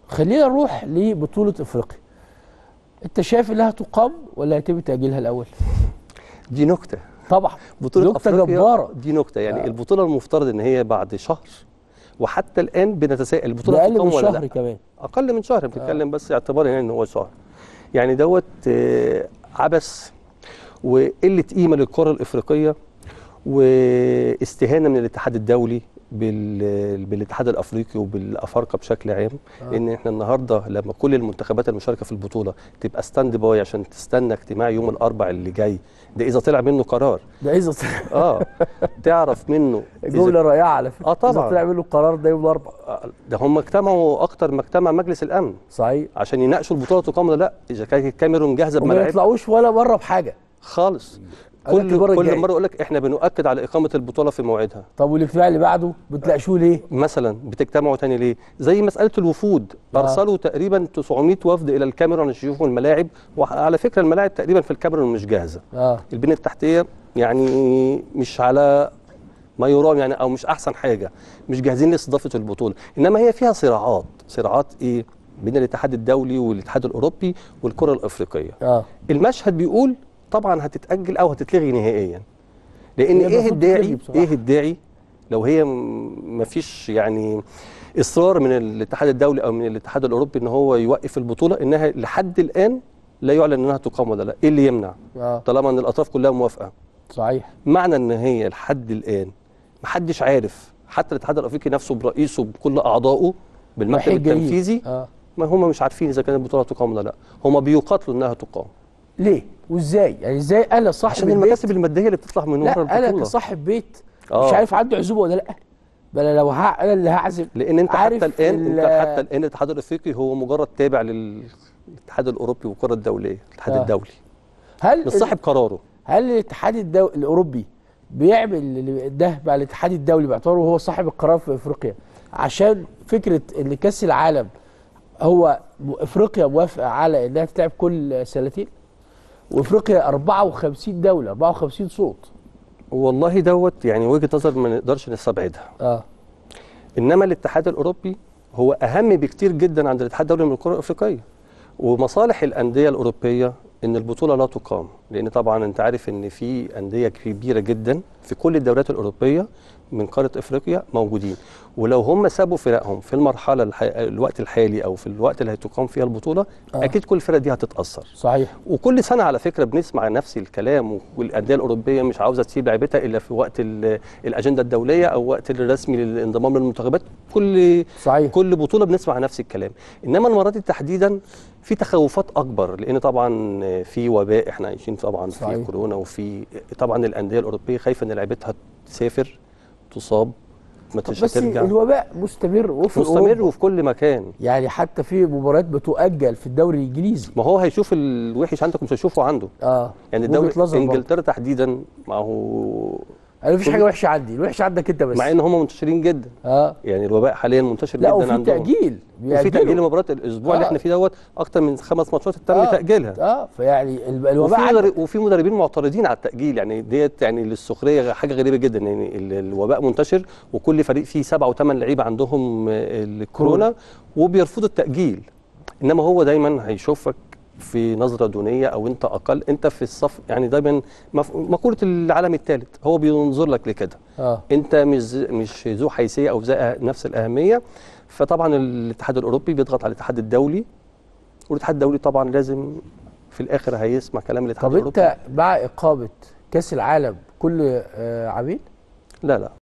خلينا نروح لبطوله افريقيا انت شايف انها تقام ولا يتم تاجيلها الاول دي نكته طبعا بطوله نكته افريقيا جباره دي نكته يعني آه. آه. البطوله المفترض ان هي بعد شهر وحتى الان بنتساءل ده البطوله اقل تقام من ولا شهر لا كمان اقل من شهر بنتكلم بس اعتبارا يعني ان هو شهر يعني دوت آه، عبث وقله قيمه للكره الافريقيه واستهانه من الاتحاد الدولي بال... بالاتحاد الافريقي وبالافارقه بشكل عام آه. لان احنا النهارده لما كل المنتخبات المشاركه في البطوله تبقى ستاند باي عشان تستنى اجتماع يوم الاربع اللي جاي ده اذا طلع منه قرار ده اذا اه تعرف منه إذا- جمله رائعه على فكره آه طبعاً. اذا طلع منه القرار ده يوم الاربعاء آه، ده هم اجتمعوا اكتر ما اجتمع مجلس الامن صحيح عشان يناقشوا البطوله تقام ولا لا اذا كانت الكاميرون جاهزه وما بملاعب يطلعوش ولا مره بحاجه خالص قال لك كل المرة كل الجاية. مره يقول لك احنا بنؤكد على اقامه البطوله في موعدها طب والاجتماع اللي بعده بتلاقشوه ليه مثلا بتجتمعوا تاني ليه زي مساله الوفود آه. ارسلوا تقريبا 900 وفد الى الكاميرون عشان يشوفوا الملاعب وعلى فكره الملاعب تقريبا في الكاميرون مش جاهزه اه البنيه التحتيه يعني مش على ما يرام يعني او مش احسن حاجه مش جاهزين لاستضافه البطوله انما هي فيها صراعات صراعات ايه بين الاتحاد الدولي والاتحاد الاوروبي والكره الافريقيه اه المشهد بيقول طبعا هتتاجل او هتتلغي نهائيا لان هي ايه المفروض الداعي تتلغي بصراحة. ايه الداعي لو هي م- مفيش يعني اصرار من الاتحاد الدولي او من الاتحاد الاوروبي ان هو يوقف البطوله انها لحد الان لا يعلن انها تقام ولا لا ايه اللي يمنع اه طالما ان الاطراف كلها موافقه صحيح معنى ان هي لحد الان محدش عارف حتى الاتحاد الافريقي نفسه برئيسه بكل اعضائه بالمكتب رايحين جايين. التنفيذي اه ما هم مش عارفين اذا كانت البطوله تقام ولا لا هم بيقاتلوا انها تقام ليه وازاي يعني ازاي انا صاحب عشان البيت المكاسب الماديه اللي بتطلع من ورا لا انا البطوله كصاحب بيت آه. مش عارف عنده عزومه ولا لا بل أنا لو ها انا اللي هعزم لان انت عارف حتى الان انت ال- حتى الان الاتحاد الافريقي هو مجرد تابع للاتحاد الاوروبي والكره الدوليه الاتحاد آه. الدولي هل مش صاحب قراره هل الاتحاد الدو... الاوروبي بيعمل اللي- ده مع الاتحاد الدولي باعتباره هو صاحب القرار في افريقيا عشان فكره ان كاس العالم هو م- افريقيا موافقه على انها تلعب كل سنتين وافريقيا 54 دوله 54 صوت والله دوت يعني وجهه نظر ما نقدرش نستبعدها اه انما الاتحاد الاوروبي هو اهم بكتير جدا عند الاتحاد الدولي من الكره الافريقيه ومصالح الانديه الاوروبيه ان البطوله لا تقام لان طبعا انت عارف ان في انديه كبيره جدا في كل الدوريات الاوروبيه من قاره افريقيا موجودين ولو هم سابوا فرقهم في المرحله الح... الوقت الحالي او في الوقت اللي هتقام فيها البطوله آه. آه. اكيد كل الفرق دي هتتاثر صحيح وكل سنه على فكره بنسمع نفس الكلام والانديه الاوروبيه مش عاوزه تسيب لعبتها الا في وقت ال- الاجنده الدوليه او وقت الرسمي للانضمام للمنتخبات كل صحيح كل بطوله بنسمع نفس الكلام انما المره دي تحديدا في تخوفات اكبر لان طبعا في وباء احنا عايشين طبعا صحيح. في كورونا وفي طبعا الانديه الاوروبيه خايفه ان لعبتها تسافر تصاب ما طب مش بس هترجع الوباء مستمر وفي مستمر أوروبا. وفي كل مكان يعني حتى في مباريات بتؤجل في الدوري الانجليزي ما هو هيشوف الوحش عندك مش هيشوفه عنده اه يعني وجهة الدوري نظر برضه. انجلترا تحديدا ما هو انا مفيش حاجه وحشه عندي الوحش عندك انت بس مع ان هم منتشرين جدا اه يعني الوباء حاليا منتشر لا جدا وفي عندهم تاجيل وفي بيأجلوا. تاجيل مباريات الاسبوع اللي آه. احنا فيه دوت اكتر من خمس ماتشات تم آه. تاجيلها اه فيعني ال- الوباء وفي عندك. مدرب وفي مدربين معترضين على التاجيل يعني ديت يعني للسخريه حاجه غريبه جدا يعني ال- الوباء منتشر وكل فريق فيه سبعه وثمان لعيبه عندهم آه، الكورونا وبيرفضوا التاجيل انما هو دايما هيشوفك في نظره دونيه او انت اقل انت في الصف يعني دايما مف- مقوله العالم الثالث هو بينظر لك لكده اه انت مش مش ذو حيثيه او ذا نفس الاهميه فطبعا الاتحاد الاوروبي بيضغط على الاتحاد الدولي والاتحاد الدولي طبعا لازم في الاخر هيسمع كلام الاتحاد طب الاوروبي انت مع اقامه كاس العالم كل آه عامين لا لا